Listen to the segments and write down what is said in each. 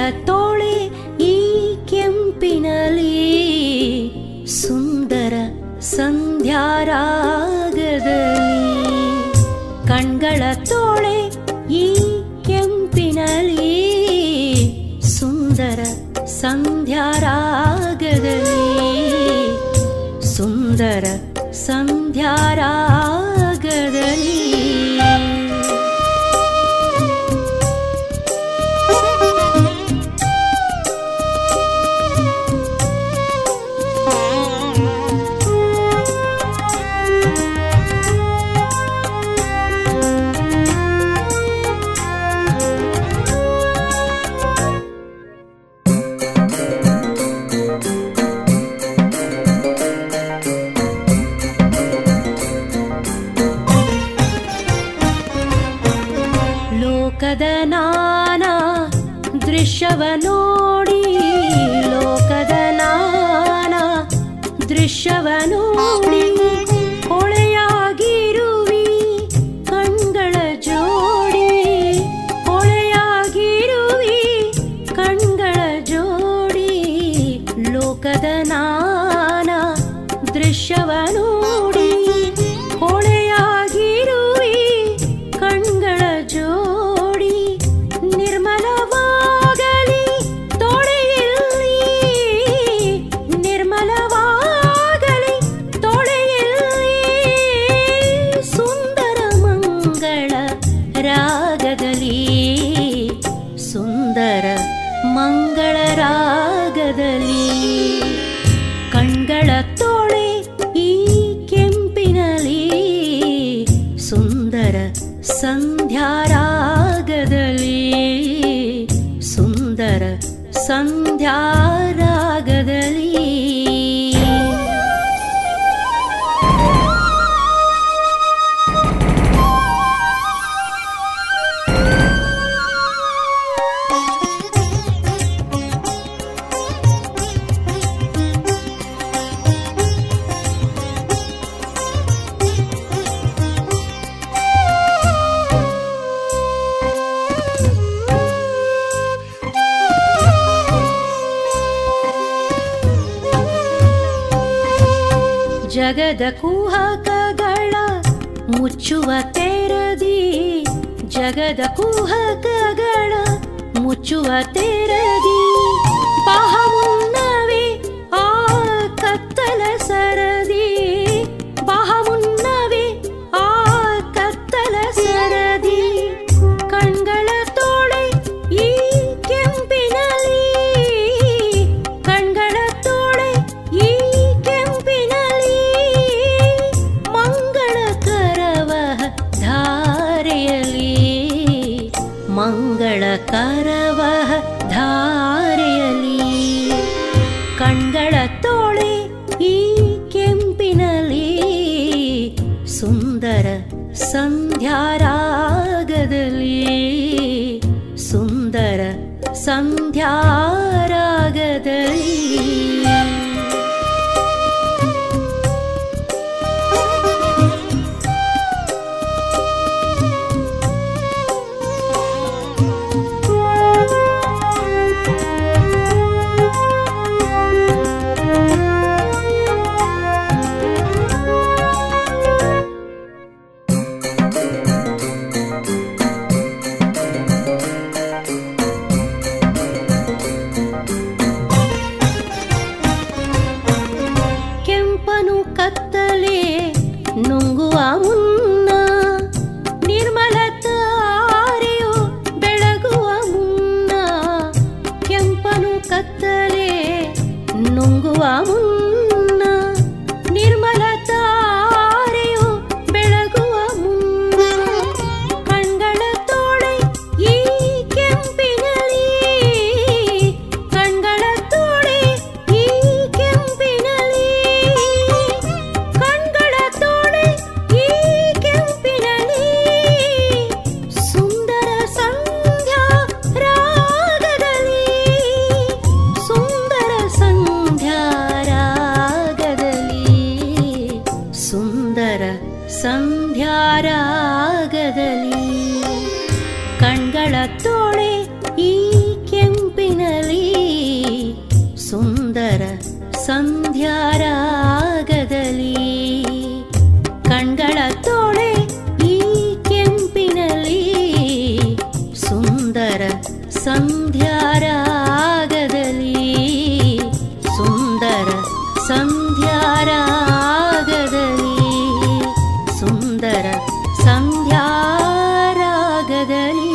ತೋಳೆ ಈ ಕೆಂಪಿನಲಿ ಸುಂದರ ಸಂಧ್ಯಾರಾಗದಲ್ಲಿ ಕಣ್ಗಳ ತೋಳೆ ಈ ಕೆಂಪಿನಲಿ ಸುಂದರ ಸಂಧ್ಯಾರಾಗದಲ್ಲಿ ಸುಂದರ ಸಂಧ್ಯಾರಾಗದಲ್ಲಿ ಲೋಕದ ನಾನಾ ದೃಶ್ಯವ ನೋಡಿ ಲೋಕದ ನಾನಾ ದೃಶ್ಯವ ನೋಡಿ ಹೊಳೆಯಾಗಿರುವಿ ಕಣ್ಗಳ ಜೋಡಿ ಹೊಳೆಯಾಗಿರುವಿ ಕಣ್ಗಳ ಜೋಡಿ ಲೋಕದ ನಾನಾ ದೃಶ್ಯವ ನೋಡಿ ಹೊಳೆಯಾಗಿರುವಿ ಕಣ್ಗಳ ಜೋಡಿ ನಿರ್ಮಲವಾಗಲಿ ತೊಳೆಯಲ್ಲಿ ನಿರ್ಮಲವಾಗಲಿ ತೊಳೆಯಲ್ಲಿ ಸುಂದರ ಮಂಗಳ ರಾಗದಲ್ಲಿ ಸುಂದರ ಮಂಗಳ ರಾಗದಲ್ಲಿ ಕಣ್ಗಳ ತೋಳೆ ಈ ಕೆಂಪಿನಲಿ ಸುಂದರ ಸಂಧ್ಯಾರಾಗದಲ್ಲಿ ಸುಂದರ ಸಂಧ್ಯಾರಾಗದಲ್ಲಿ ಜಗದ ಕುಹಕಗಳ ಮುಚ್ಚುವ ತೆರದಿ ಜಗದ ಕುಹಕಗಳ ಮುಚ್ಚುವ ತೆರದಿ ಪಹ ಮುನ್ನವೇ ಆ ಕತ್ತಲ ಸರದಿ ಪಹ ಮುನ್ನವೇ ಆ ಕತ್ತಲ ಸರದಿ ಕಣ್ಗಳ ತೋಳೆ ಈ ಕೆಂಪಿನಲಿ ಕಣ್ಗಳ ತೋಳೆ ಈ ಕೆಂಪಿನಲಿ ಮಂಗಳಕರವ ಧಾರೆಯಲಿ ಮಂಗಳಕರವ ಧಾರೆಯಲಿ ಕಣ್ಗಳ ತೋಳೆ ಈ ಕೆಂಪಿನಲಿ ಸುಂದರ ಸಂಧ್ಯಾರಾಗದಲ್ಲಿ ಸುಂದರ ಸಂಧ್ಯಾರಾಗದಲ್ಲಿ ಕೆಂಪನು ಕತ್ತಲೆ ನುಂಗುವ ಮುನ್ನ ನಿರ್ಮಲ ತಾರೆಯು ಬೆಳಗುವ ಮುನ್ನ ಕೆಂಪನು ಕತ್ತಲೆ ನುಂಗುವ ಮುನ್ನ ನಿರ್ಮಲ ತಾರೆಯು ಬೆಳಗುವ ಮುನ್ನ ಕಣ್ಗಳ ತೋಳೆ ಈ ಕೆಂಪಿನಲಿ ಕಣ್ಗಳ ತೋಳೆ ಈ ಕೆಂಪಿನಲಿ ಕಣ್ಗಳ ತೋಳೆ ಈ ಕೆಂಪಿನಲಿ ಸುಂದರ ಸಂಧ್ಯಾ ರಾಗದಲ್ಲಿ ಸುಂದರ ಸಂಧ್ಯಾ ರಾಗದಲ್ಲಿ ಸುಂದರ ಸಂಧ್ಯಾ ರಾಗದಲ್ಲಿ ಕಣ್ಗಳ ತೋಳೆ ಈ ಕೆಂಪಿನ ಸಂಧ್ಯಾರಾಗದಲ್ಲಿ ಸುಂದರ ಸಂಧ್ಯಾರಾಗದಲ್ಲಿ ಸುಂದರ ಸಂಧ್ಯಾರಾಗದಲ್ಲಿ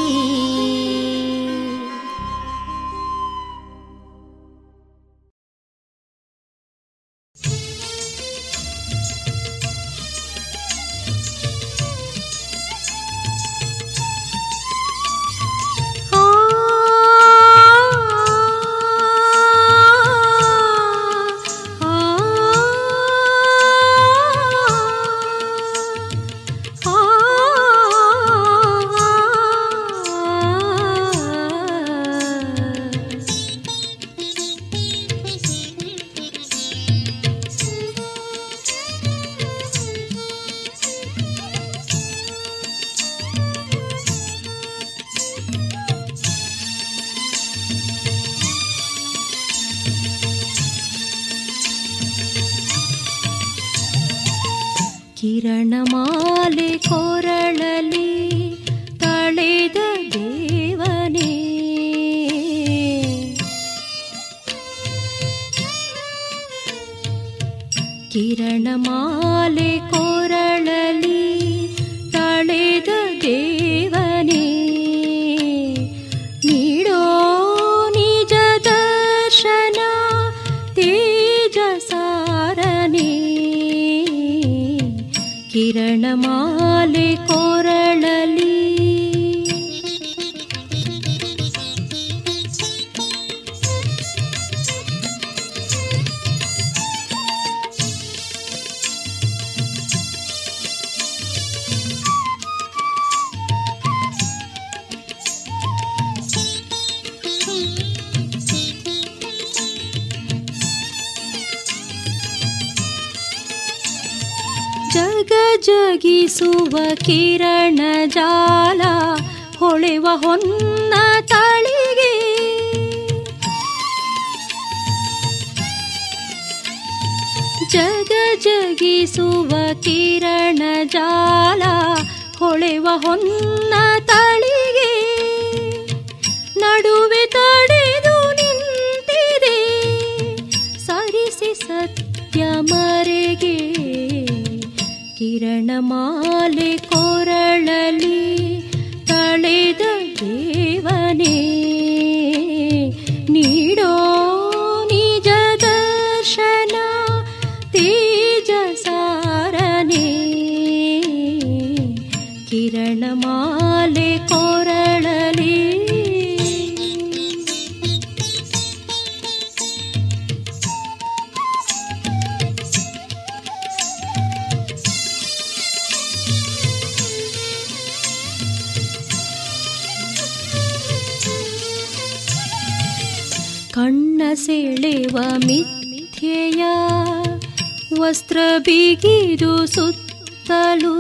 ಆ ಕಿರಣಮಾಲೆ ಕೊರಳಲಿ ತಳೆದ ದೇವನೇ ಕಿರಣಮಾಲೆ ಕೊರಳಲಿ ತಳೆದ ದೇವನೇ ನೀಡೋ ನಿಜ ದರ್ಶನ ತೇಜ ಸಾರನೇ ಕಿರಣಮಾಲೆ ಕೊರಳಲಿ ಜಗ ಜಗಿಸುವ ಕಿರಣ ಜಾಲ ಹೊಳೆವ ಹೊನ್ನ ತಳಿಗೆ ಜಗ ಜಗಿಸುವ ಕಿರಣ ಜಾಲ ಹೊಳೆವ ಹೊನ್ನ ತಳಿಗೆ ನಡುವೆ ತಡೆದು ನಿಂತಿದೆ ಸರಿಸಿ ಸತ್ಯ ಮರೆಗೆ ಕಿರಣಮಾಲೆ ಕೊರಳಲಿ ತಳೆದ ದೇವನೇ ನೀಡೋ ನಿಜ ದರ್ಶನ ತೇಜ ಸಾರನೇ ಕಿರಣಮಾಲೆ ಕೊರಳಲಿ ಕಣ್ಣ ಸೆಳೆವ ಮಿಥ್ಯೆಯ ವಸ್ತ್ರ ಬಿಗಿದು ಸುತ್ತಲೂ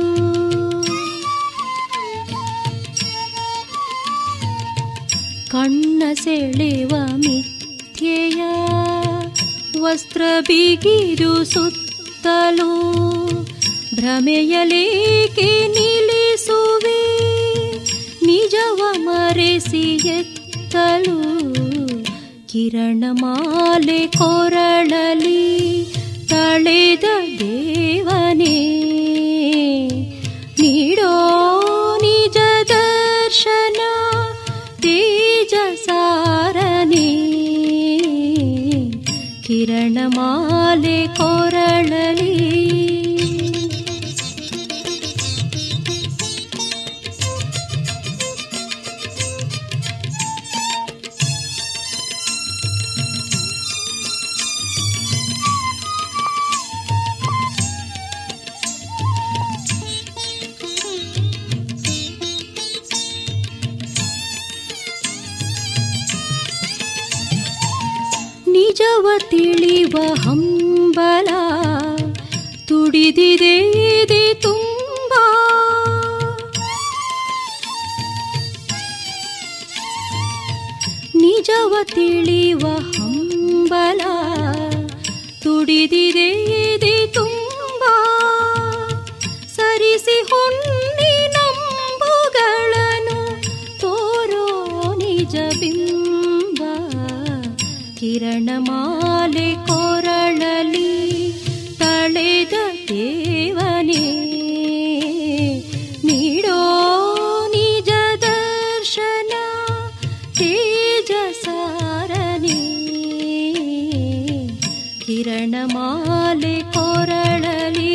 ಕಣ್ಣ ಸೆಳೆವ ಮಿಥ್ಯೆಯ ವಸ್ತ್ರ ಬಿಗಿದು ಸುತ್ತಲೂ ಭ್ರಮೆಯಲೇಕೆ ನಿಲ್ಲಿಸುವೆ ನಿಜವ ಮರೆಸಿ ಎತ್ತಲು ಕಿರಣಮಾಲೆ ಕೊರಳಲಿ ತಳೆದ ದೇವನೇ ನೀಡೋ ನಿಜ ದರ್ಶನ ತೇಜ ಸಾರನೇ ಕಿರಣಮಾಲೆ ಕೊರಳಲಿ ನಿಜವ ತಿಳಿವ ಹಂಬಲ ತುಡಿದಿದೆ ಇದೆ ತುಂಬ ನಿಜವ ತಿಳಿವ ಹಂಬಲ ತುಡಿದಿದೆ ಇದೆ ತುಂಬ ಸರಿಸಿ ಹೊನ್ನಿ ನಂಬುಗಳನ್ನು ತೋರೋ ನಿಜ ಬಿಂಬ ಕಿರಣಮಾಲೆ ಕೊರಳಲಿ ತಳೆದ ದೇವನೇ ನೀಡೋ ನಿಜ ದರ್ಶನ ತೇಜ ಸಾರನೇ ಕಿರಣಮಾಲೆ ಕೊರಳಲಿ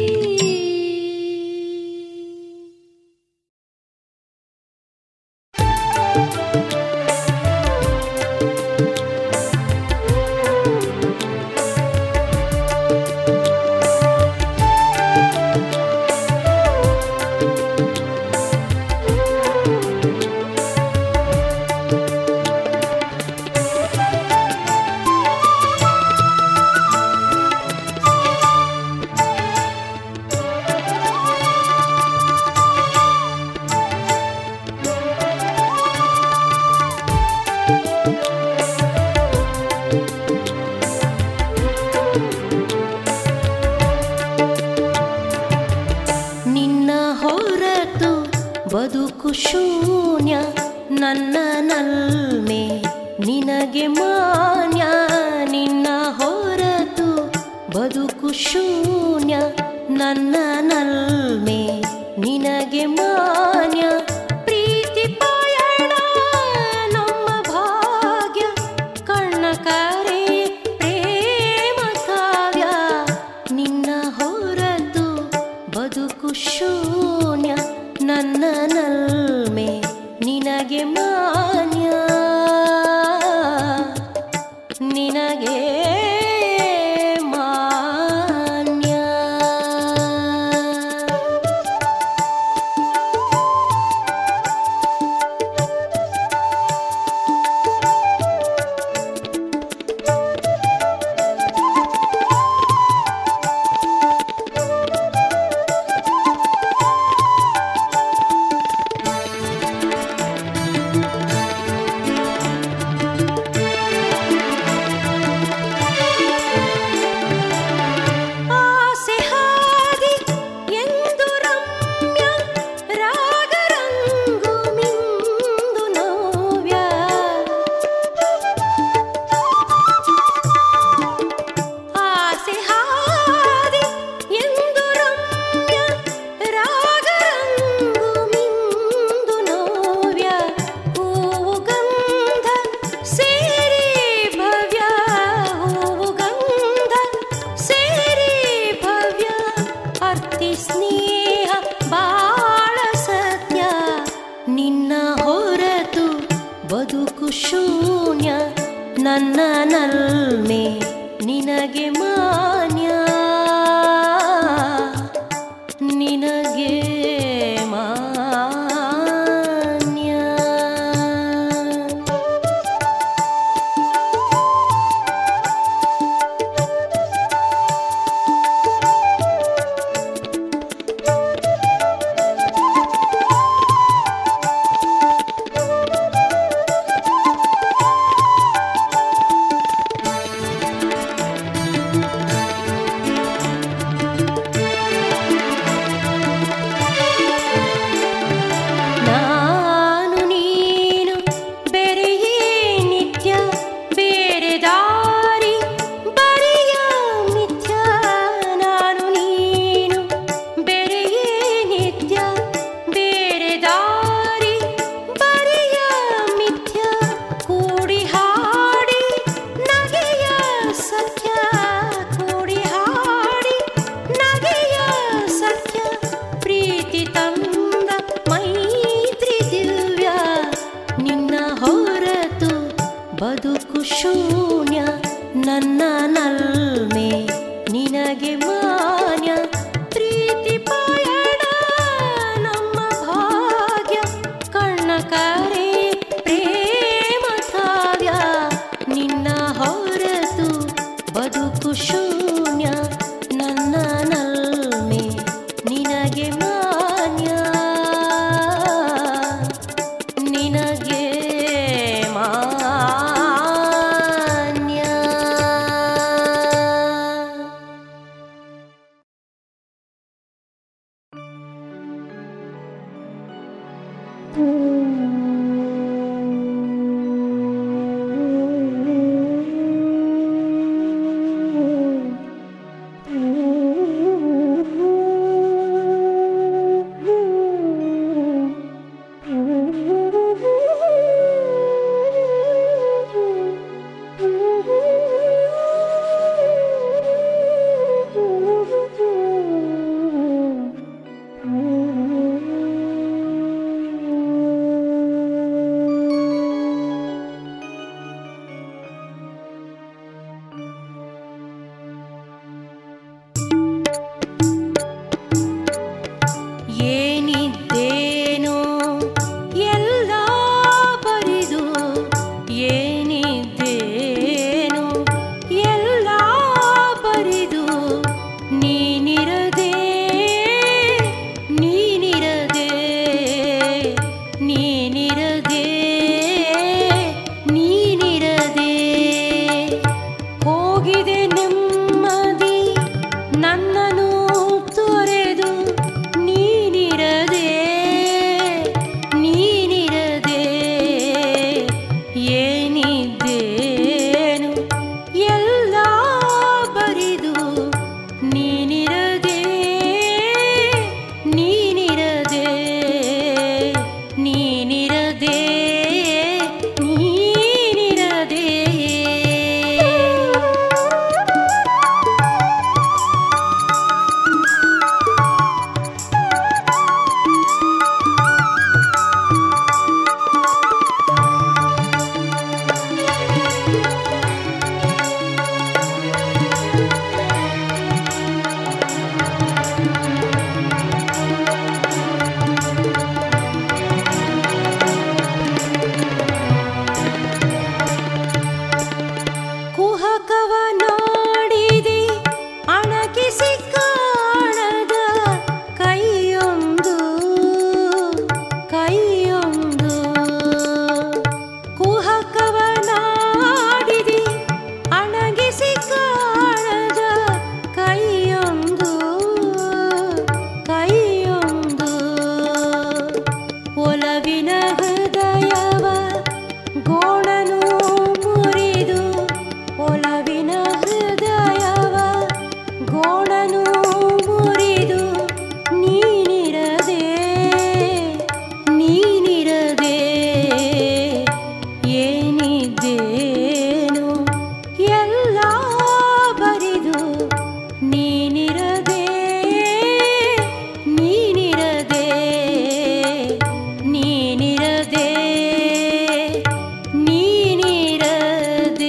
ನಿನ್ನ ಹೊರತು ಬದುಕು ಶೂನ್ಯ ನನ್ನ ನಲ್ಮೆ ನಿನಗೆ ಮಾನ್ಯ ನಿನ್ನ ಹೊರತು ಬದುಕು ಶೂನ್ಯ ನನ್ನ ನಲ್ಮೆ ನಿನಗೆ ಮಾನ್ಯ ಪ್ರೀತಿ ಪಯಣ ನಮ್ಮ ಭಾಗ್ಯ ಕಣ್ಣ ಕರೆ ಪ್ರೇಮ ಕಾವ್ಯ ನಿನ್ನ ಹೊರತು ಬದುಕು ಶೂನ್ಯ ನನ್ನ ನಲ್ಮೆ ನಿನಗೆ ಮಾನ್ಯ ನಿನಗೆ ಮಾನ್ಯ ಆಸೆ ಹಾದಿ ಎಂದು ರಮ್ಯ ರಾಗರಂಗು ಮಿಂದು ನವ್ಯ ಆಸೆ ಹಾದಿ ಎಂದು ರಮ್ಯ ರಾಗರಂಗು ಮಿಂದು ನವ್ಯ ಹೂವು ಗಂಧ ಸೇರಿ ಭವ್ಯ ಹೂವು ಗಂಧ ಸೇರಿ ಭವ್ಯ ಅರ್ತಿ ಸ್ನೇಹ ಬಾಳ ಸತ್ಯ ನಿನ್ನ ಹೊರತು ಬದುಕು ಶೂನ್ಯ ನನ್ನ ನಲ್ಮೆ ನಿನಗೆ ಮಾನ್ಯ ನಿನಗೆ ಮಾನ್ಯ ನಾನು ನೀನು ಬೆರೆಯೇ ನಿತ್ಯ ಬೇರೆ ದಾರಿ ಬರಿಯ ಮಿಥ್ಯ ನಾನು ನೀನು ಬೆರೆಯೇ ನಿತ್ಯ ಬೇರೆ ದಾರಿ ಬರಿಯ ಮಿಥ್ಯ ಕೂಡಿ ಹಾಡಿ ನಗೆಯ ಸತ್ಯ ಕೂಡಿ ಹಾಡಿ ನಗೆಯ ಸತ್ಯ ಪ್ರೀತಿ ತಂದ ಮೈತ್ರಿ ದಿವ್ಯ ನಿನ್ನ ಹೊರತು ಬದುಕು ಶೂನ್ಯ ನನ್ನ ನಲ್ಮೆ ನಿನಗೆ ಮಾನ್ಯ ಪ್ರೀತಿ ಪಯಣ ನಮ್ಮ ಭಾಗ್ಯ ಕಣ್ಣ ಕರೆ ಪ್ರೇಮ ಕಾವ್ಯ ನಿನ್ನ ಹೊರತು ಬದುಕು ಶೂನ್ಯ ನನ್ನ ನಲ್ಮೆ ನಿನಗೆ ಮಾನ್ಯ ನಿನಗೆ ಮಾನ್ಯ Thank ನೀನಿರದೆ ನೀನಿರದೆ ಹೋಗಿದೆ ನೆಮ್ಮದಿ ನನ್ನನ್ನು ತೊರೆದು ನೀನಿರದೆ ನೀನಿರದೆ ಏನಿದ್ದೇನು ಎಲ್ಲ ಬರಿದು ನೀನಿರದೆ ನೀನಿರದೆ ನೀನಿರದೆ ನೀನಿರದೆ ಕುಹಕವ ನಾಡಿದೆ ಅಣಕಿಸಿ ಕಾಣದ ಕೈಯೊಂದು ಕೈಯೊಂದು ಕುಹಕವ ನಾಡಿದೆ ಅಣಗಿಸಿ ಕಾಣದ ಕೈಯೊಂದು ಕೈಯೊಂದು ಒಲವಿನ ಹೃದಯವ ಗೋಣನು ಮುರಿದು ಒಲವಿನ ಹೃದಯವ ಗೋಣನು ಮುರಿದು ನೀನಿರದೆ ನೀನಿರದೆ ಏನಿದ್ದೇನು ಎಲ್ಲ ಬರಿದು ನೀನಿರದೆ ನೀನಿರದೆ ನೀನಿರದೆ ನೀನಿರದೆ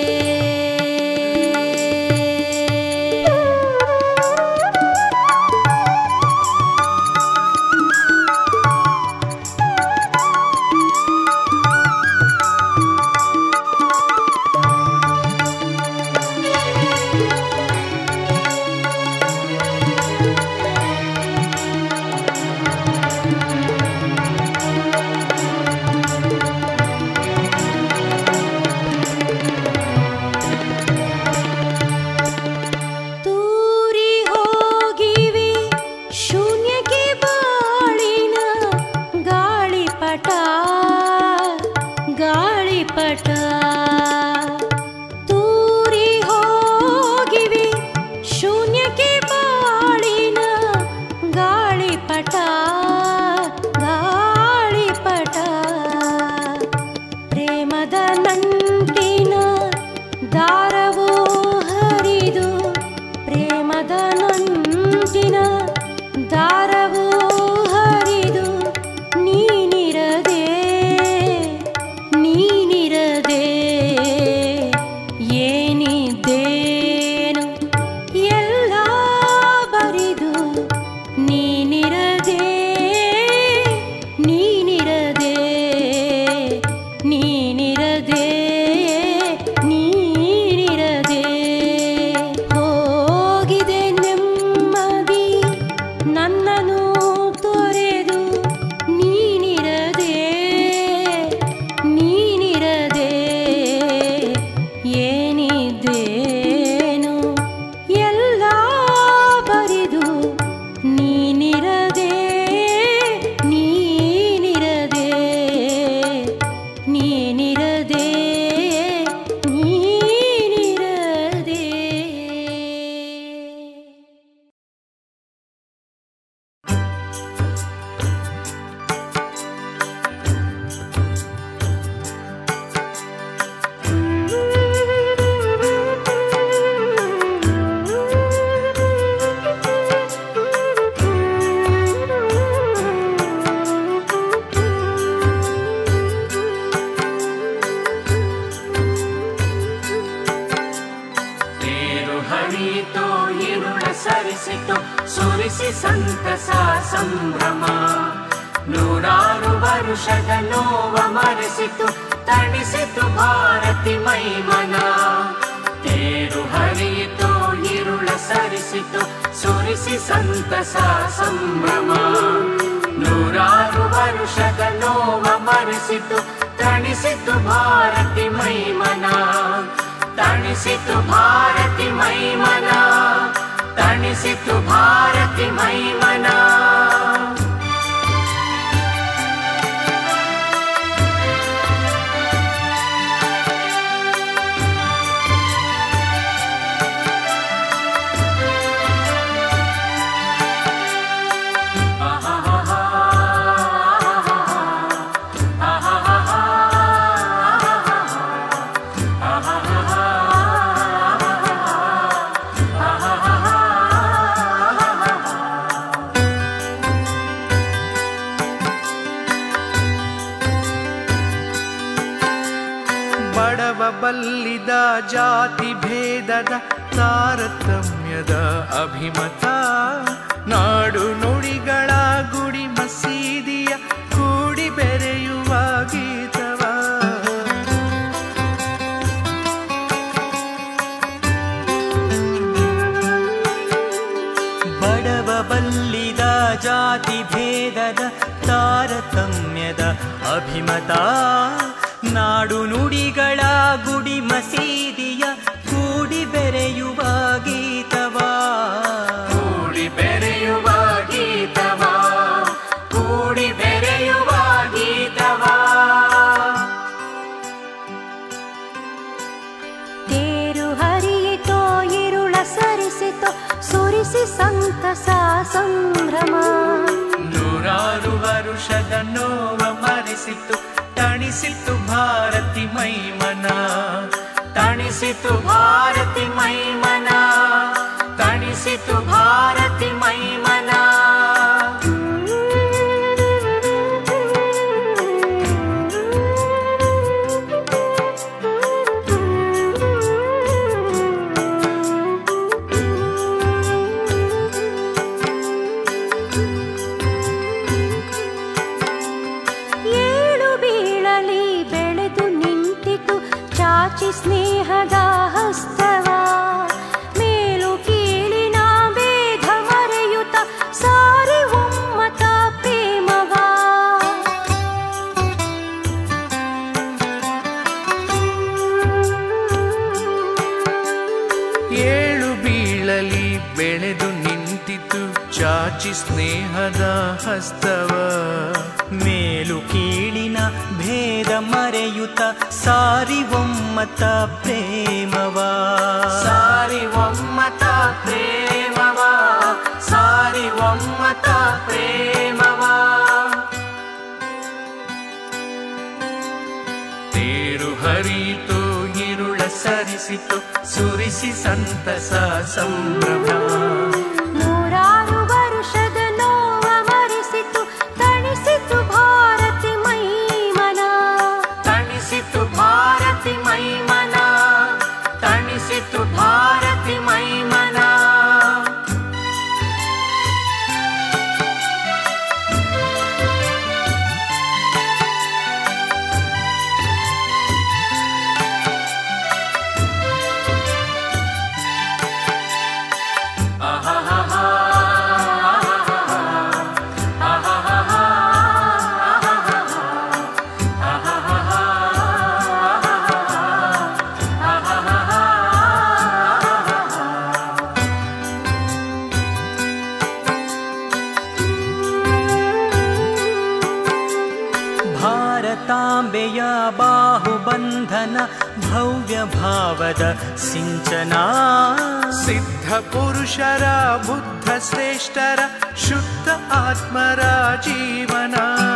ತೂರಿ ಹೋಗಿವೆ ಶೂನ್ಯಕ್ಕೆ ಬಾಳಿನ ಗಾಳಿಪಟ ಗಾಳಿಪಟ ತೂರಿ ಹೋಗಿವೆ ಶೂನ್ಯಕ್ಕೆ ಬಾಳಿನ ಗಾಳಿಪಟ ಗಾಳಿಪಟ ಪ್ರೇಮದ ನಂಟಿನ ದಾರವೋ ಹರಿದು ಪ್ರೇಮದ ನಂಟಿನ ದಾರವೋ ಹರಿದು ನೀನಿರದೆ ನೀನಿರದೆ ಏನಿದ್ದೇನು ಎಲ್ಲ ಬರಿದು ನೀನಿರದೆ ನೀನಿರದೆ ನೀನಿರದೆ ನೀನಿರದೆ ಹೋಗಿದೆ ನೆಮ್ಮದಿ ನನ್ನನ್ನು ತೊರೆದು ನೀನಿರದೆ ನೀನಿರದೆ ಏನಿದ್ದೇನು ಎಲ್ಲ ಬರಿದು ನೀನಿರದೆ ನೀನಿರದೆ ನೀನಿರದೆ ನೀನಿರದೆ ತೇರು ಹರಿಯಿತು ಇರುಳ ಸರಿಸಿತು ಸುರಿಸಿ ಸಂತಸ ಸಂಭ್ರಮ ನೂರಾರು ವರುಷದ ನೋವ ಮರೆಸಿತು ತಣಿಸಿತು ಭಾರತಿ ಮೈಮನ ತೇರು ಹರಿಯಿತು ಇರುಳ ಸರಿಸಿತು ಸುರಿಸಿ ಸಂತಸ ಸಂಭ್ರಮ ನೂರಾರು ನೂರಾರು ವರುಷದ ನೋವ ಮರೆಸಿತು ತಣಿಸಿತು ಭಾರತಿ ಮೈಮನ ತಣಿಸಿತು ಭಾರತಿ ಮೈಮನ ತಣಿಸಿತು ಭಾರತಿ ಮೈಮನ ಬಡವ ಬಲ್ಲಿದ ಜಾತಿ ಭೇದದ ತಾರತಮ್ಯದ ಅಭಿಮತ ನಾಡು ನುಡಿಗಳ ಗುಡಿ ಮಸೀದಿಯ ಕೂಡಿ ಬೆರೆಯುವ ಗೀತವ ಬಡವ ಬಲ್ಲಿದ ಜಾತಿ ಭೇದದ ತಾರತಮ್ಯದ ಅಭಿಮತ ನಾಡು ನುಡಿಗಳ ಗುಡಿ ಮಸೀದಿಯ ಕೂಡಿ ಬೆರೆಯುವ ಗೀತವಾ ಕೂಡಿ ಬೆರೆಯುವ ಗೀತವ ಕೂಡಿ ಬೆರೆಯುವ ಗೀತವ ತೇರು ಹರಿಯಿತೋ ಇರುಳ ಸರಿಸಿತೋ ಸುರಿಸಿ ಸಂತಸ ಸಂಭ್ರಮ ನೂರಾರು ವರುಷದ ನೋವ ಮರೆಸಿತು ತಣಿಸಿತು ಭಾರತಿ ಮೈಮನ ತಣಿಸಿತು ಭಾರತಿ ಮೈಮನ ತಣಿಸಿತು ಭಾರತಿ ಮೈಮನ ಏಳು ಬೀಳಲಿ ಬೆಳೆದು ನಿಂತಿತು ಚಾಚಿ ಸ್ನೇಹದ ಹಸ್ತವ ಮೇಲು ಕೀಳಿನ ಭೇದ ಮರೆಯುತ್ತ ಸಾರಿ ಒಮ್ಮತ ಪ್ರೇಮವಾ ಏಳು ಬೀಳಲಿ ಬೆಳೆದು ನಿಂತಿತು ಚಾಚಿ ಸ್ನೇಹದ ಹಸ್ತವ ಮೇಲು ಕೀಳಿನ ಭೇದ ಮರೆಯುತ್ತ ಸಾರಿ ಒಮ್ಮತ ಪ್ರೇಮವಾ ಸಾರಿ ಒಮ್ಮತ ಪ್ರೇಮವ ಸಾರಿ ಒಮ್ಮತ ಪ್ರೇಮವ ತೇರು ಹರಿಯಿತು ಇರುಳ ಸರಿಸಿತು ಸುರಿಸಿ ಸಂತಸ ಸಂಭ್ರಮ ನೂರಾರು ವರುಷದ ನೋವ ಮರೆಸಿತು ತಣಿಸಿತು ಭಾರತಿ ಮೈಮನ ತಣಿಸಿತು ಭಾರತಿ ಮೈಮನ ತಣಿಸಿತು ಭಾರತಿ ಮೈಮನ ಭಾರತಾಂಬೆಯ ಬಾಹುಬಂಧನ ಭವ್ಯ ಭಾವದ ಸಿಂಚನ ಸಿದ್ಧ ಪುರುಷರ ಬುದ್ಧ ಶ್ರೇಷ್ಠರ ಶುದ್ಧ ಆತ್ಮರ ಜೀವನ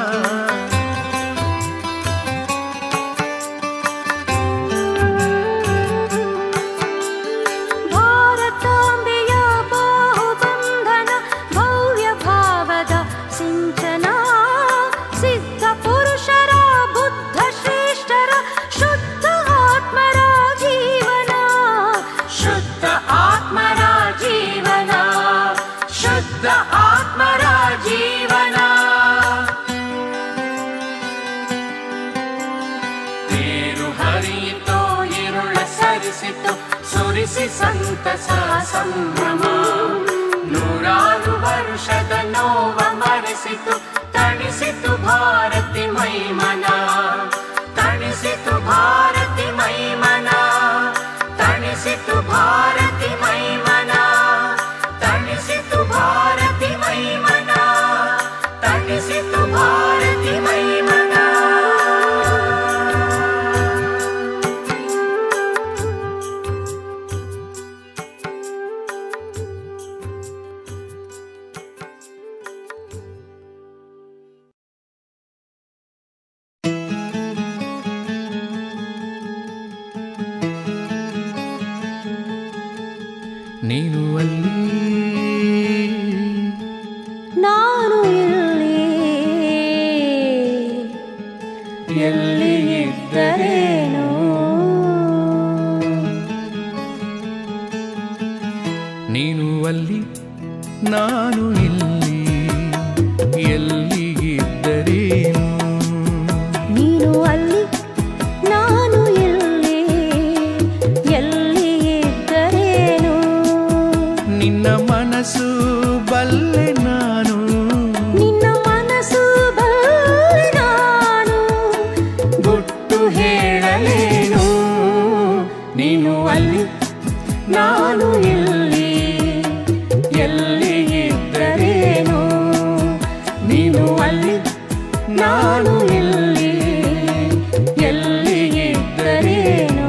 ಭಾರತಾಂಬೆಯ ಬಾಹುಬಂಧನ ಭವ್ಯ ಭಾವದ ಸಿಂಚನ ಸಿದ್ಧ ಪುರುಷರ ಬುದ್ಧ ಶ್ರೇಷ್ಠರ ಶುದ್ಧ ಆತ್ಮರ ಜೀವನ ಶುದ್ಧ ಆತ್ಮರ ಜೀವನ ಶುದ್ಧ ಆತ್ಮರ ಜೀವನ ತೇರು ಹರಿಯಿತೋ ಇರುಳ ಸರಿಸಿತು ಸುರಿಸಿ ಸಂತಸ ಸಂಭ್ರಮ ನೂರಾರು ವರ್ಷದ ನೋವ ಮರೆಸಿತು ತಣಿಸಿತು ಭಾರತಿ ಮೈಮನ ತಣಿಸಿತು ಭಾರತಿ ಮೈಮನ ತಣಿಸಿತು ಭಾರತಿ ಮೈಮನ ತಣಿಸಿತು ಭಾರತಿ ಮೈಮನ ತಣಿಸಿತು ಭಾರತಿ ಮೈಮನ ನೀನು ಅಲ್ಲಿ ನಾನು ಇಲ್ಲಿ ಎಲ್ಲಿ ಇದ್ದರೇನು ನೀನು ಅಲ್ಲಿ ನಾನು ಇಲ್ಲಿ ಎಲ್ಲಿ ಇದ್ದರೇನು ನೀನು ಅಲ್ಲಿ ನಾನು ಇಲ್ಲಿ ಎಲ್ಲಿ ಇದ್ದರೇನು ನಿನ್ನ ಮನಸ್ಸು ಬಲ್ಲೆ ನಾನು ನಿನ್ನ ಮನಸ್ಸು ಬಲ್ಲೆ ನಾನು ಗುಟ್ಟು ಹೇಳಲೇನು ನೀನು ಅಲ್ಲಿ ನಾನು ಇಲ್ಲಿ ಎಲ್ಲಿ ಇದ್ದರೇನು ನೀನು ಅಲ್ಲಿ ನಾನು ಇಲ್ಲಿ ಎಲ್ಲಿ ಇದ್ದರೇನು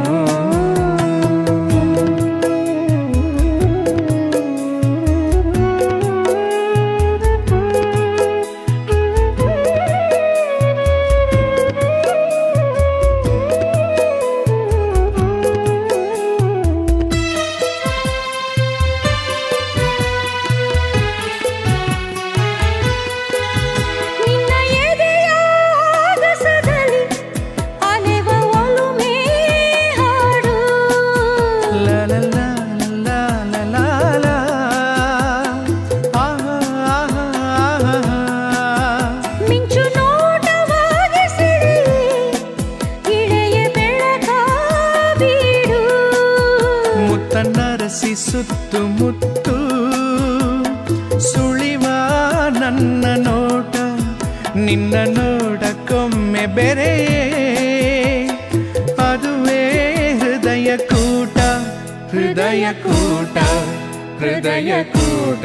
ನಿನ್ನ ಎದೆಯ ಆಗಸದಲ್ಲಿ ಅಲೆವ ಒಲುಮೆ ಹಾಡು La la la la la la la. ಆಹಾ, ಆಹಾ, ಆಹಾ. ಮಿಂಚು ನೋಟವಾಗಿ ಸಿಡಿ ಇಳೆಯ ಬೆಳಕ ಬೀಡು ಮುತ್ತನ್ನರಸಿ ಸುತ್ತು ಮುತ್ತು ಸುಳಿವ ನನ್ನ ನೋಟ ನಿನ್ನ ನೋಡಕ್ಕೊಮ್ಮೆ ಬೆರೆ ಅದುವೇ ಹೃದಯ ಕೂಟ ಹೃದಯ ಕೂಟ ಹೃದಯ ಕೂಟ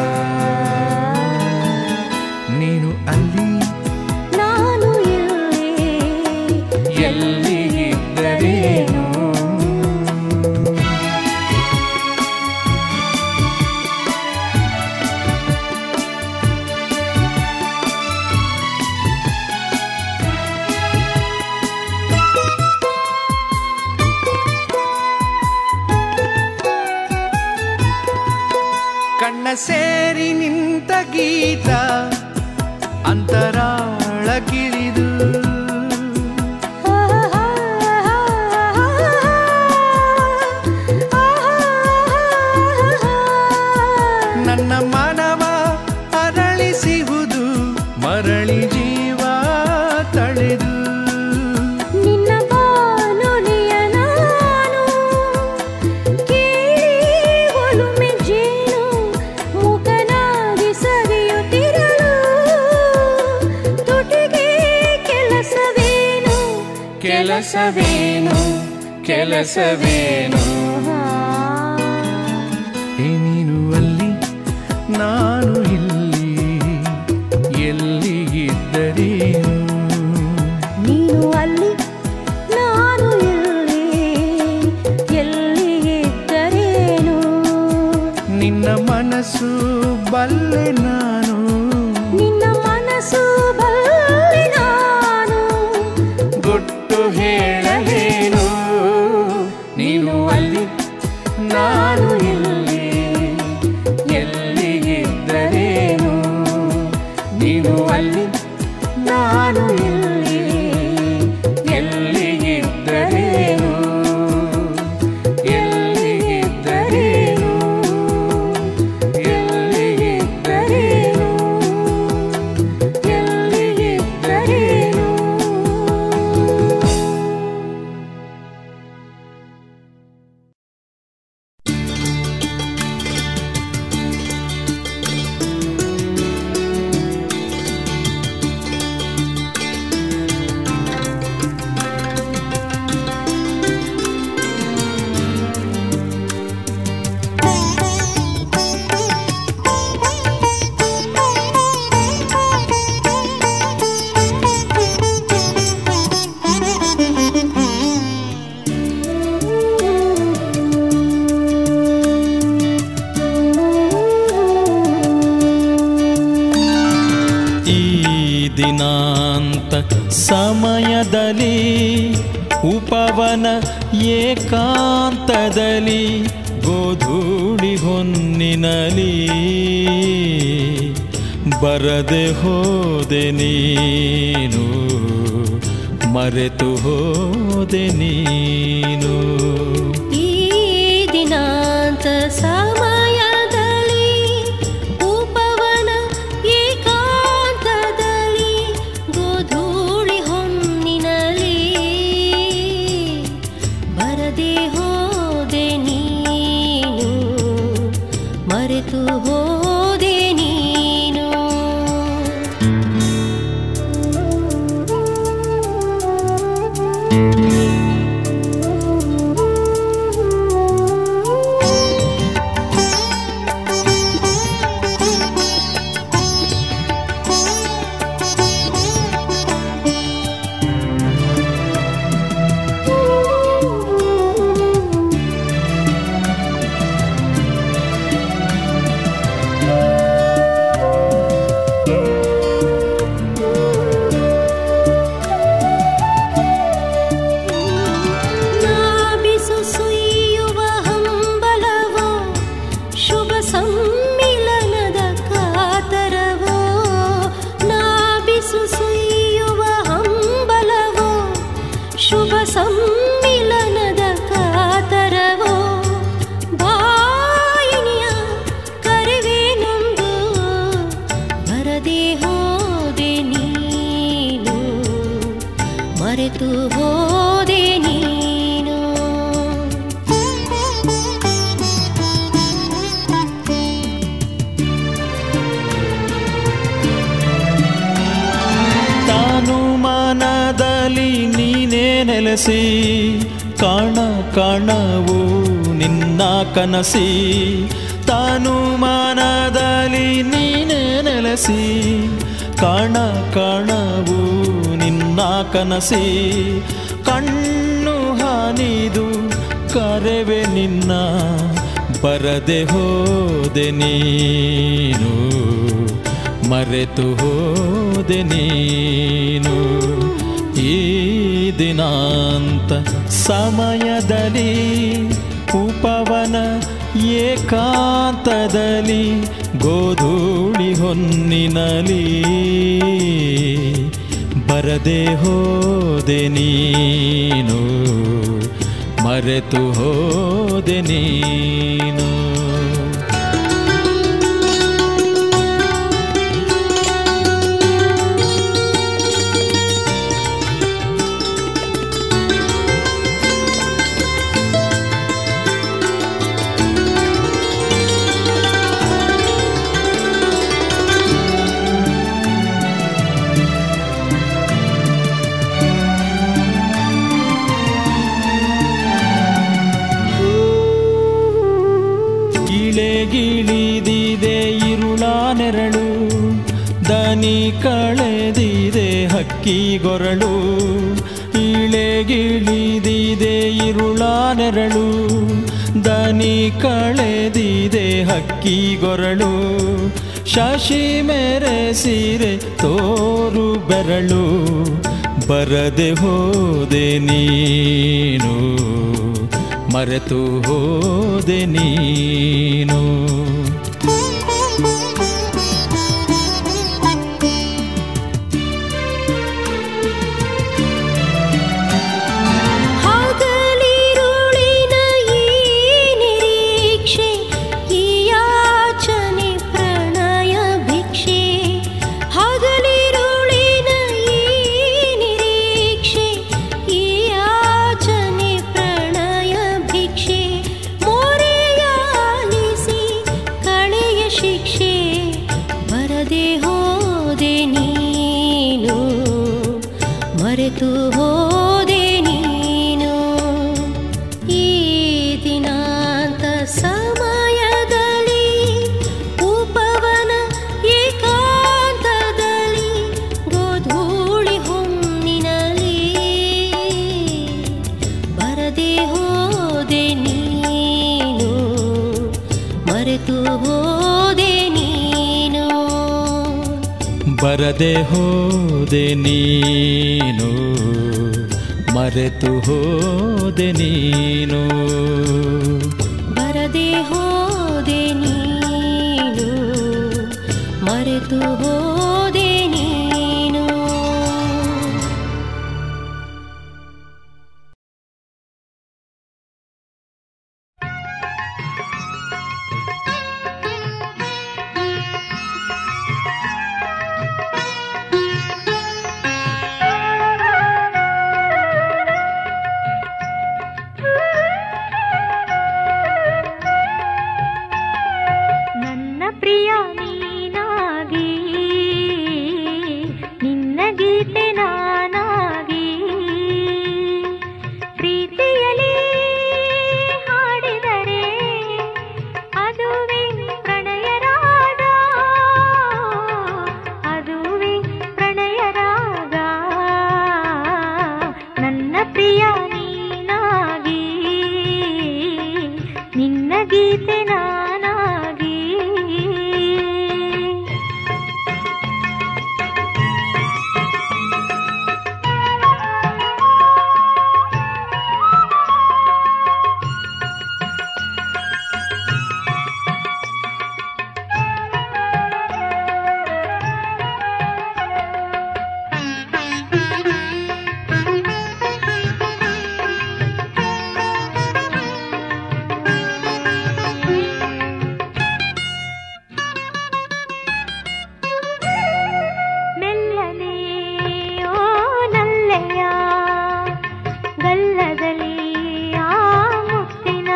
ನೀನು ಅಲ್ಲಿ ನಾನು ಇಲ್ಲಿ ಎಲ್ಲಿ ಇದ್ದರೇನು ಕಣ್ಣ ಸೇರಿ ನಿಂತ ಗೀತ ಅಂತರಾಳ ಕಿರಿದು ನನ್ನ ಮನವ ಅರಳಿಸುವುದು ಮರಳಿ ಜೀವ ತಳೆದು ನಿನ್ನ ಬಾನುಲಿಯ ನಾನು ಕೇಳಿ ಒಲುಮೆ ಜೇನು ಮುಖನಾಗಿ ಸವಿಯುತ್ತಿರಲು ತುಟಿಗೆ ಕೆಲಸವೇನು ಕೆಲಸವೇನು ಕೆಲಸವೇನು ಏ ನೀನು ಅಲ್ಲಿ ನಾನು ಇಲ್ಲಿ ಎಲ್ಲಿ ಇದ್ದರೇನು ನೀನು ಅಲ್ಲಿ ನಾನು ಇಲ್ಲಿ ಎಲ್ಲಿ ಇದ್ದರೇನು ನಿನ್ನ ಮನಸ್ಸು ಬಲ್ಲೆ ನಾನು ನಿನ್ನ ಮನಸ್ಸು ಬಲ್ಲೆ ನಾನು ಗುಟ್ಟು ಹೇಳಲೇನು ನೀನು ಅಲ್ಲಿ ನಾನು ಇಲ್ಲಿ ಎಲ್ಲಿ ಇದ್ದರೇನು ನೀನು ಅಲ್ಲಿ ನಾನು ಇಲ್ಲಿ ಎಲ್ಲಿ ಇದ್ದರೇನು ಎಲ್ಲಿ ಇದ್ದರೇನು ಎಲ್ಲಿ ಇದ್ದರೇನು ಎಲ್ಲಿ ಇದ್ದರೇನು ಸಮಯದಲ್ಲಿ ಉಪವನ ಏಕಾಂತದಲ್ಲಿ ಗೋಧೂಳಿ ಹೊನ್ನಿನಲಿ ಬರದೆ ಹೋದೆ ನೀನು ಮರೆತು ಹೋದೆ ನೀನು ಈ ದಿನಾಂತ ಸಮಯದಲ್ಲಿ ಉಪವನ ಏಕಾಂತದಲ್ಲಿ ಗೋಧೂಳಿ ಹೊನ್ನಿನಲಿ ಬರದೆ ಹೋದೆ ನೀನು ಮರೆತು ಹೋದೆ ನೀನು ನಾಬಿಸು ಸುಯ್ಯುವ ಹಂಬಲವೋ ಶುಭ ಸಮ್ಮಿಲನದ ಕಾತರವೋ ನಾಬಿಸು ಸುಯ್ಯುವ ಹಂಬಲವೋ ಶುಭ ಸಮ್ಮಿಲನದ ಕಾತರವೋ ಬಾಯಿನಿಯ ಕರೆವೆ ನೊಂದು ಬರದೆ ಹೋದೆ ನೀನು ಮರೆತು ಹೋದೆ ನೀನು ತಾನು ಮನದಲ್ಲಿ ನೀನೇ ನೆಲೆಸಿ ಕಾಣ ಕಾಣವು ನಿನ್ನ ಕನಸಿ ತಾನು ಮನದಲ್ಲಿ ನೀನೇ ನೆಲೆಸಿ ಕಾಣ ಕಾಣವು ನಿನ್ನ ಕನಸಿ ಕಣ್ಣು ಹಾನಿದು ಕರೆವೆ ನಿನ್ನ ಬರದೆ ಹೋದೆ ನೀನು ಮರೆತು ಹೋದೆ ನೀನು ಈ ದಿನಾಂತ ಸಮಯದಲ್ಲಿ ಉಪವನ ಏಕಾಂತದಲ್ಲಿ ಗೋಧೂಳಿ ಹೊನ್ನಿನಲಿ ಬರದೆ ಹೋದೆ ನೀನು ಮರೆತು ಹೋದೆ ನೀನು ಇಳೆಗಿಳಿದಿದೆ ಇರುಳ ನೆರಳು ದನಿ ಕಳೆದಿದೆ ಹಕ್ಕಿ ಗೊರಳು ಇಳೆಗಿಳಿದಿದೆ ಇರುಳ ನೆರಳು ದನಿ ಕಳೆದಿದೆ ಹಕ್ಕಿ ಗೊರಳು ಶಶಿ ಮೆರೆಸಿರೆ ತೋರು ಬೆರಳು ಬರದೆ ಹೋದೆ ನೀನು ಮರೆತು ಹೋದೆ ನೀನು ಹಗಲಿರುಳಿನ ಈ ನಿರೀಕ್ಷೆ ಈ ಯಾಚನೆ ಪ್ರಣಯ ಭಿಕ್ಷೆ ಹಗಲಿರುಳಿನ ಈ ನಿರೀಕ್ಷೆ ಈ ಯಾಚನೆ ಪ್ರಣಯ ಭಿಕ್ಷೆ ಮೊರೆಯಾಲಿಸಿ ಕಳೆಯ ಶಿಕ್ಷೆ ಬರದೆ ಹೋದೆ ನೀನು ಮರೆತು ಹೋದೆ ನೀನು ಈ ದಿನಾಂತ ಸಮಯದಲ್ಲಿ ಉಪವನ ಏಕಾಂತದಲ್ಲಿ ಗೋಧೂಳಿ ಹೊನ್ನಿನಲಿ ಬರದೆ ಹೋದೆ ನೀನು ಮರೆತು ಹೋದೆ ನೀನು ಬರದೆ ಹೋದೆ ನೀನು ಮರೆತು ಹೋದೆ ನೀನು ಬರದೆ ಹೋದೆ ನೀನು ಮರೆತು ಹೋದೆ ನೀನು ನನ್ನ ಪ್ರಿಯ ನೀನಾಗಿ ನಿನ್ನ ಗೀತೆ ನಾನಾಗಿ ಪ್ರೀತಿಯಲಿ ಹಾಡಿದರೆ ಅದುವೇ ಪ್ರಣಯ ರಾಗ ಅದುವೇ ಪ್ರಣಯ ರಾಗ ನನ್ನ ಪ್ರಿಯ ನೀನಾಗಿ ನಿನ್ನ ಗೀತೆ ನಾನಾಗಿ ಮೆಲ್ಲನೆ ಓ ನಲ್ಲೆಯ ಗಲ್ಲದಲ್ಲಿ ಆ ಮುತ್ತಿನ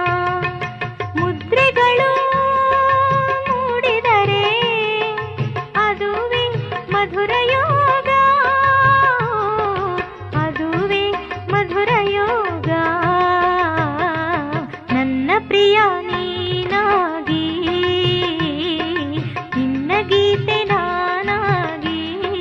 ಮುದ್ರೆಗಳು ಮೂಡಿದರೆ ಅದುವೇ ಮಧುರ ಯೋಗ ಅದುವೇ ಮಧುರ ಯೋಗ ನನ್ನ ಪ್ರಿಯ ನೀನಾಗಿ ನಿನ್ನ ಗೀತೆ ನಾನಾಗಿ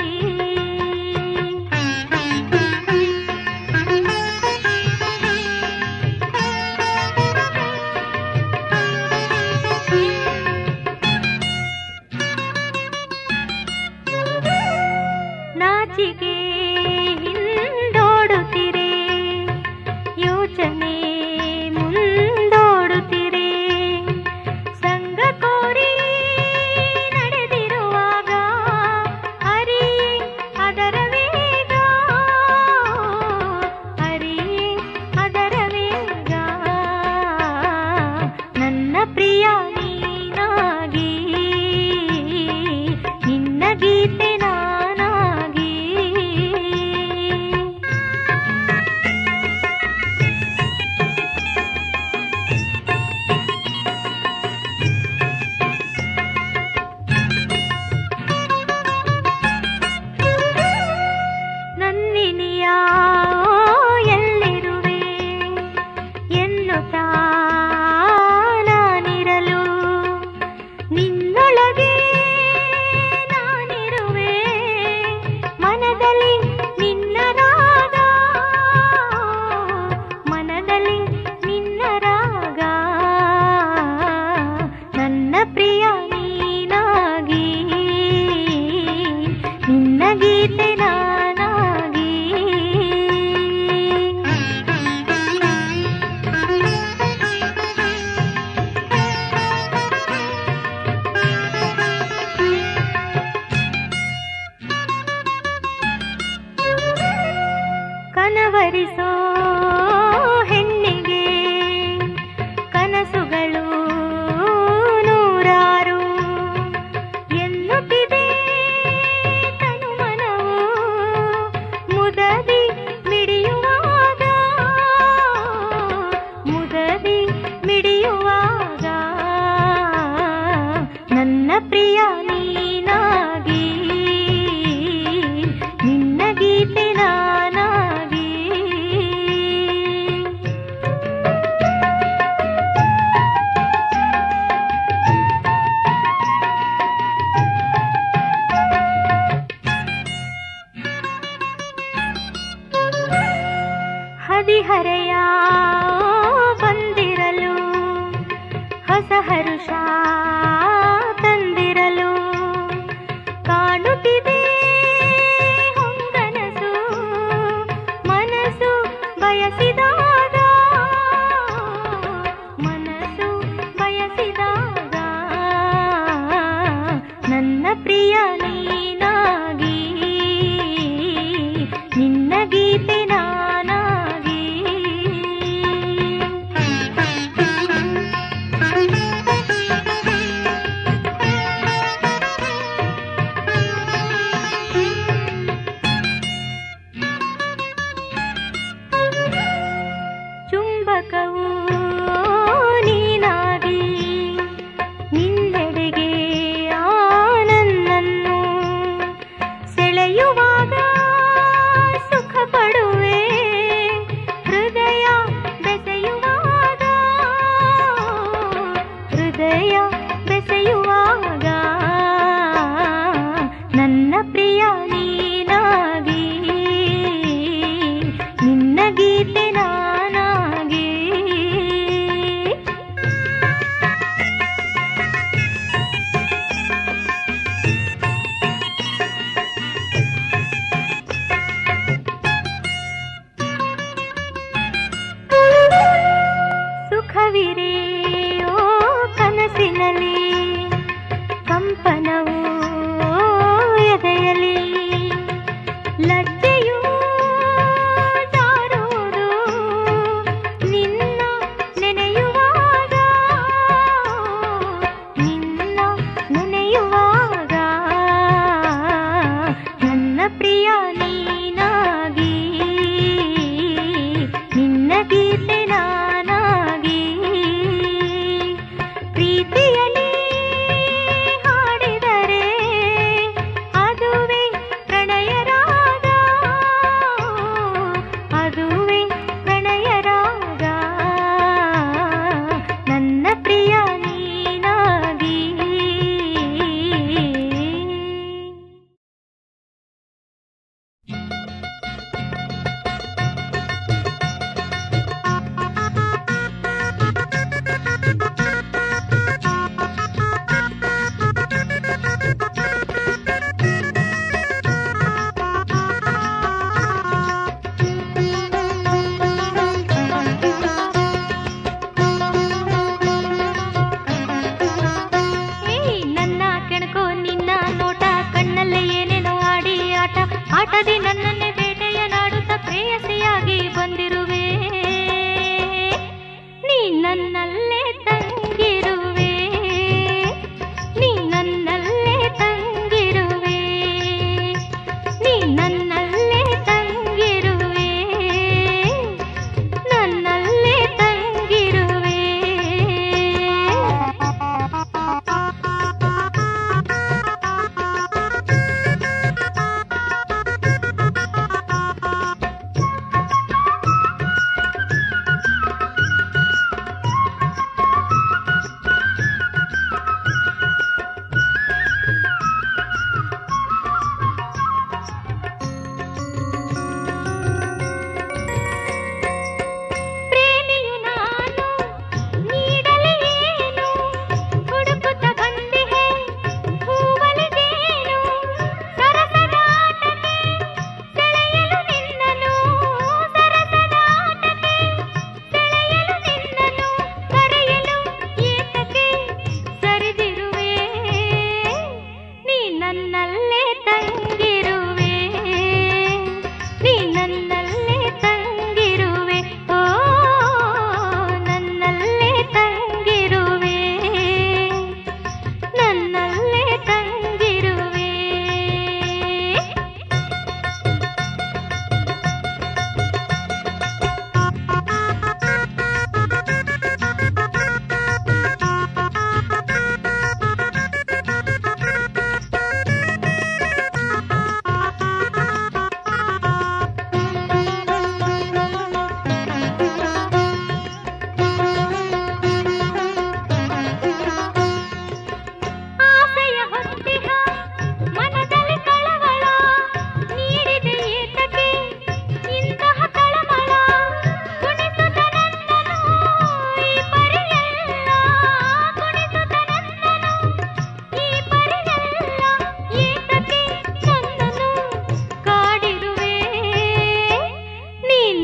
ನಾಚಿಕೆ ಹಿಂದೋಡುತ್ತಿರೆ ಯೋಚನೆ ಮುಂದೋಡುತ್ತಿರೆ ಸಂಗ ಕೋರಿ ನಡೆದಿರುವಾಗ ಅರಿಯೇ ಅದರ ವೇಗ ಅರಿಯೇ ಅದರ ವೇಗ ನನ್ನ ಪ್ರಿಯ ನೀನಾಗಿ ನಿನ್ನ ಗೀತೆ ನಾನಾಗಿ ನನ್ನಿನಿಯ ಎಲ್ಲಿರುವೆ ಎನ್ನುತ್ತಾ ನಾನಿರಲು ನಿನ್ನೊಳಗೆ ನಾನಿರುವೆ ಮನದಲ್ಲಿ ನಿನ್ನ ರಾಗ ಮನದಲ್ಲಿ ನಿನ್ನ ರಾಗ ನನ್ನ ಪ್ರಿಯ ನೀನಾಗಿ ನಿನ್ನ ಗೀತೆ ನಾನಾಗಿ ಕನವರಿಸೋ ಹೆಣ್ಣಿಗೆ ಕನಸುಗಳು ನೂರಾರು ಎನ್ನುತ್ತಿದೆ ತನುಮನವು ಮುದದಿ ಮಿಡಿಯುವಾಗ ಮುದದಿ ಮಿಡಿಯುವಾಗ ನನ್ನ ಪ್ರಿಯ ನೀನಾಗಿ ನಿನ್ನ ಗೀತೆ ನಾನಾಗಿ ಹದಿಹರೆಯ ಬಂದಿರಲು ಹೊಸ ಹರುಷ ತಂದಿರಲು ಕಾಣುತ್ತಿದೆ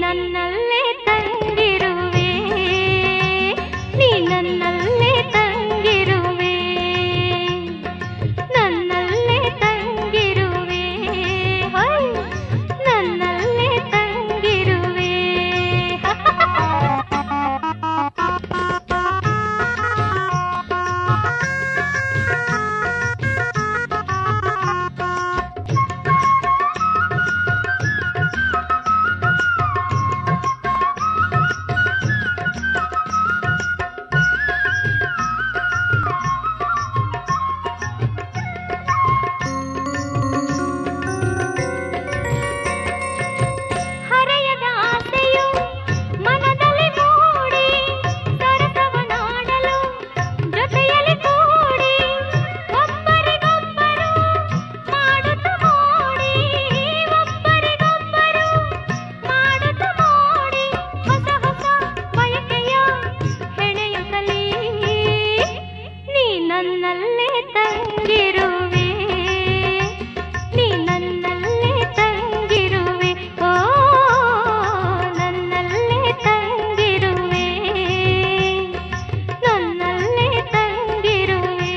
ನನ್ನಲ್ಲೇ ತಂಗಿರುವೆ ನೀ ನನ್ನಲ್ಲೇ ತಂಗಿರುವೆ ನನ್ನಲ್ಲೇ ತಂಗಿರುವೆ ಹೈ ನನ್ನಲ್ಲೇ ತಂಗಿರುವೆ ಹರೆಯದ ಆಸೆಯು ಮನದಲ್ಲಿ ಮೂಡಿ ಸರಸವನಾಡಲು ಜೊತೆಯಲ್ಲಿ ಕೂಡಿ ಒಬ್ಬರಿಗೊಬ್ಬರು ಮಾಡುತ್ತ ಮೋಡಿ ಒಬ್ಬರಿಗೊಬ್ಬರು ಮಾಡುತ್ತ ಮೋಡಿ ಹೊಸ ಹೊಸ ಬಯಕೆಯ ಹೆಣೆಯುತ್ತಲೇ ನೀ ನನ್ನಲ್ಲೇ ತಂಗಿರುವೆ ನೀ ನನ್ನಲ್ಲೇ ತಂಗಿರುವೆ ಓ ನನ್ನಲ್ಲೇ ತಂಗಿರುವೆ ನನ್ನಲ್ಲೇ ತಂಗಿರುವೆ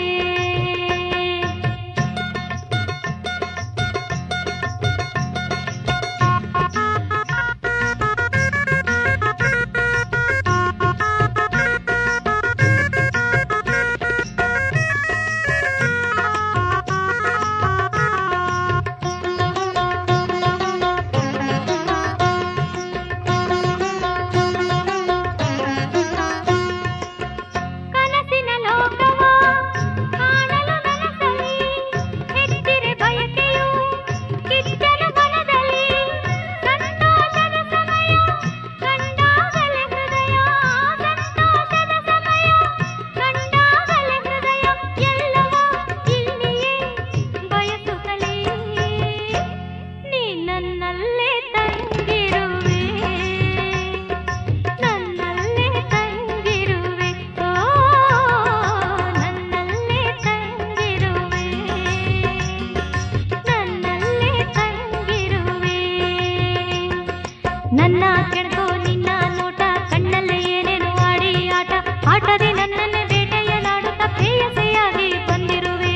ಕನಸಿನ ಲೋಕವ ಕಾಣಲು ನನಸಲಿ ಹೆಚ್ಚಿರೆ ಬಯಕೆಯು ಕಿಚ್ಚನು ಮನದಲ್ಲಿ ಸಂತೋಷದ ಸಮಯ ಕಂಡಾಗಲೇ ಹೃದಯ ಸಂತೋಷದ ಸಮಯ ಕಂಡಾಗಲೇ ಹೃದಯ ಎಲ್ಲವ ಇಲ್ಲಿಯೇ ಬಯಸುತ್ತಲೇ ನೀ ನನ್ನಲ್ಲೇ ತಂಗಿರುವೆ ನನ್ನಲ್ಲೇ ತಂಗಿರುವೆ ಓ ನನ್ನಲ್ಲೇ ತಂಗಿರುವೆ ನನ್ನಲ್ಲೇ ತಂಗಿರುವೆ ನನ್ನ ಕೆಣಕೋ ನಿನ್ನ ನೋಟ ಕಣ್ಣಲ್ಲೇ ಏನೇನು ಆಡಿ ಆಟ ಆಟದೆ ನನ್ನನ್ನು ಬೇಟೆಯಲಾಡುತ್ತ ಪ್ರೇಯಸೆಯಾಗಿ ಬಂದಿರುವೆ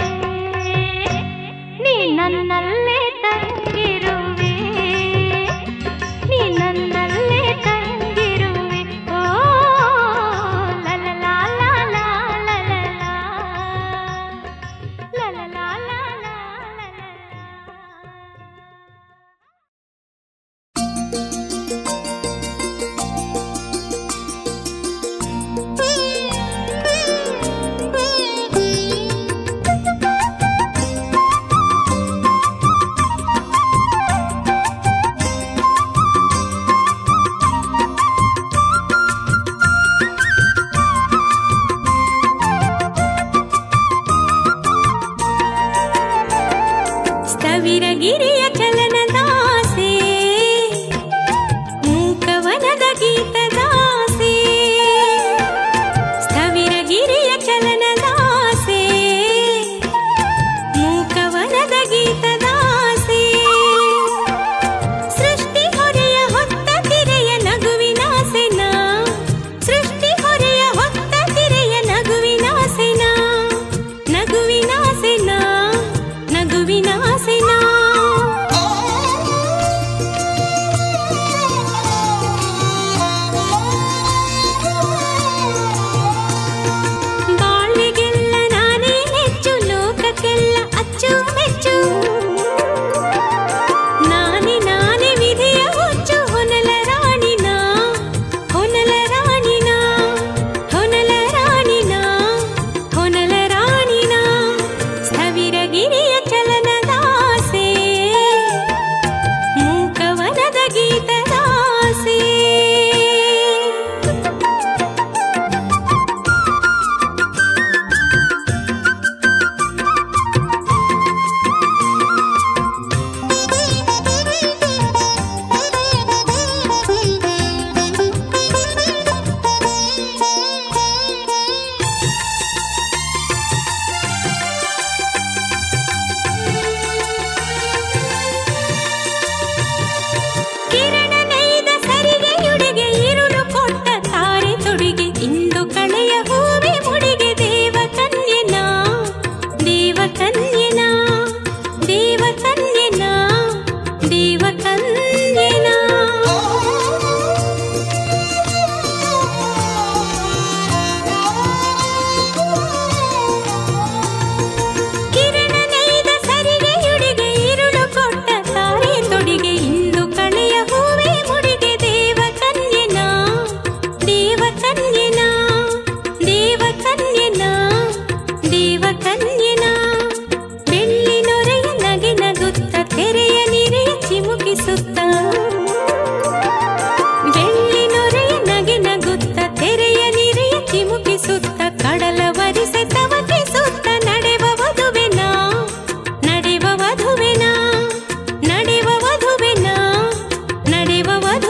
ನೀ ನನ್ನಲ್ಲೇ ತಂಗಿರುವೆ ನೀ ನನ್ನಲ್ಲೇ ತಂಗಿರುವೆ ಓ ಲಲಲಾ ಲಾಲಾ ಲಲಲಾ. ಲಲಲಾ ಲಾಲಾ ಲಲಲಾ. Thank you.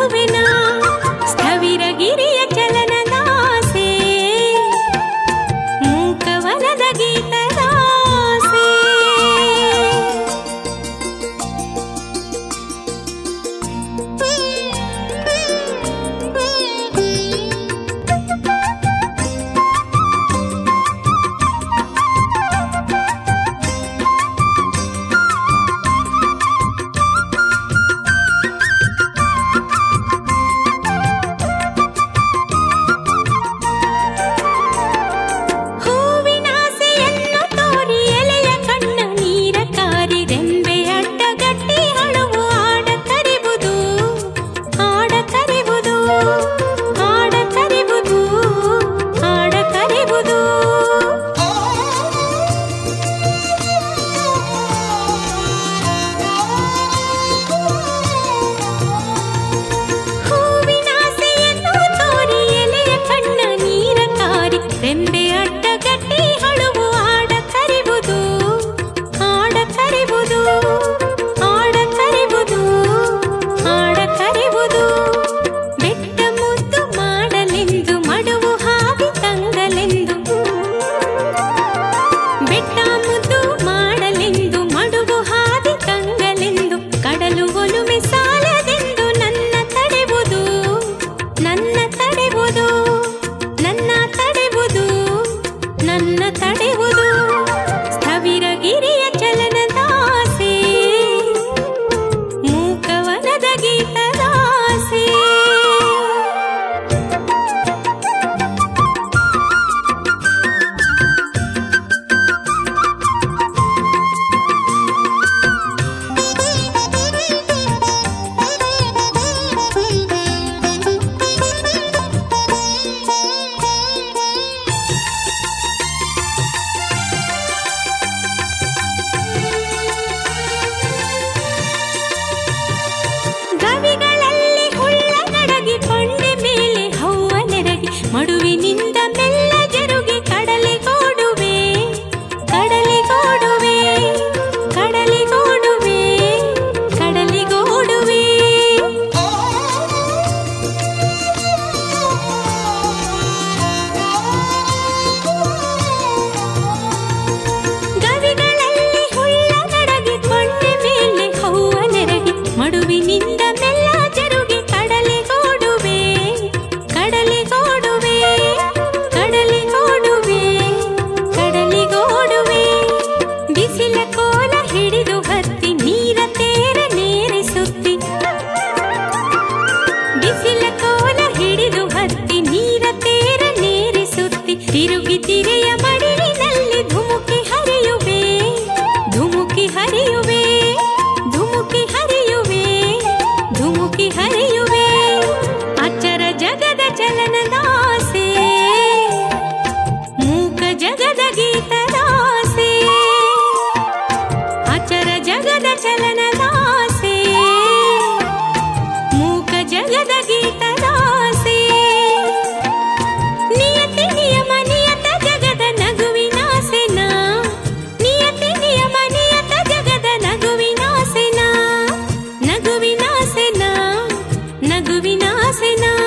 ನಗುವೆನ ಸ್ಥವಿರಗಿರಿಯ ಚಲನದಾಸೆ ಮೂಕವನದ ಗೀತದಾಸೆ ಹೂವಿನಾಸೆಯನ್ನು ತೋರಿ ಎಲೆಯ ಕಣ್ಣ ನೀರ ಕಾರಿ ರೆಂಬೆ ಅಡ್ಡಗಟ್ಟಿ ಹಳುವು ಆಡ ಕರಿಬುದು ಆಡ ಕರಿಬುದು ಆಡ ಕರಿಬುದು ಆಡ ಕರಿಬುದು ಹೂವಿನಾಸೆಯನ್ನು ತೋರಿ ಎಲೆಯ ಕಣ್ಣ ನೀರ ಕಾರಿ ರೆಂಬೆ ಅಡ್ಡಗಟ್ಟಿ ಹಳುವು ಆಡ ಕರಿಬುದು ಆಡ ಕರಿಬುದು ಆಡ ಕರಿಬುದು ಆಡ ಕರಿಬುದು ಬೆಟ್ಟ ಮುದ್ದು ಮಾಡಲೆಂದು ಮಡುವು ಹಾವಿ ತಂಗಲೆಂದು ಬೆಟ್ಟ ಮುದ್ದು ಮಾಡಲೆಂದು ಮಡುವು ಹಾದಿ ತಂಗಲೆಂದು ಕಡಲು ಒಲುಮೆ ಸಾಲದೆಂದು ನನ್ನ ತಡೆವುದು ನನ್ನ ತಡೆವುದು ನನ್ನ ತಡೆವುದು ನನ್ನ ತಡೆವುದು ಸ್ಥವಿರಗಿರಿಯ ಚಲನದಾಸೆ ಮೂಕವನದ ಗೀತದಾಸೆ ಗವಿಗಳಲ್ಲಿ ಹುಳ್ಳ ನಡಗಿ ಕೊಂಡೆ ಮೇಲೆ ಹವ್ವ ನೆರಗಿ ಮಡುವಿನಿಂದ ಮೆಲ್ಲ ಜರುಗಿ ಕಡಲಿಗೋಡುವೆ ಕಡಲಿಗೋಡುವೆ ಕಡಲಿಗೋಡುವೆ ಕಡಲಿಗೋಡುವೆ ಗವಿಗಳಲ್ಲಿ ಹುಳ್ಳ ನಡಗಿ ಕೊಂಡೆ ಮೇಲೆ ಹವ್ವ ನೆರಗಿ ಮಡುವಿನಿಂದ ಮೆಲ್ಲ ಜರುಗಿ ಕಡಲಿಗೋಡುವೆ ಕಡಲಿಗೋಡುವೆ ಕಡಲಿಗೋಡುವೆ ಕಡಲಿಗೋಡುವೆ ಬಿಸಿಲ ಕೋಲ ಹಿಡಿದು ಹತ್ತಿ ನೀರ ತೇರ ನೇರಿಸುತ್ತಿ ಬಿಸಿಲ ಕೋಲ ಹಿಡಿದು ಹತ್ತಿ ನೀರ ತೇರ ನೇರಿಸುತ್ತಿ ತಿರುಗಿ ತಿರೆಯ ಮಡಿಲಿನಲ್ಲಿ ಧುಮುಕಿ ಹರಿಯುವೆ ಧುಮುಕಿ ಹರಿಯುವೆ ಧುಮುಕಿ ಹರಿಯುವೆ ಧುಮುಕಿ ಹರಿಯುವೆ ಅಚ್ಚರ ಜಗದ ಚಲನದಾಸೆ ಮೂಕ ಜಗದ ಗೀತದಾಸೆ ಅಚರ ಜಗದ ಚಲನದಾಸೆ ಮೂಕ ಜಗದ ಗೀತದಾಸೆ ನಿಯತಿ ನಿಯಮ ನಿಯತ ಜಗದ ನಗುವಿನಾಸೆನ ನಿಯತಿ ನಿಯಮ ನಿಯತ ಜಗದ ನಗುವಿನಾಸೆನ ನಗುವಿನಾಸೆನ ನಗುವಿನಾಸೆನ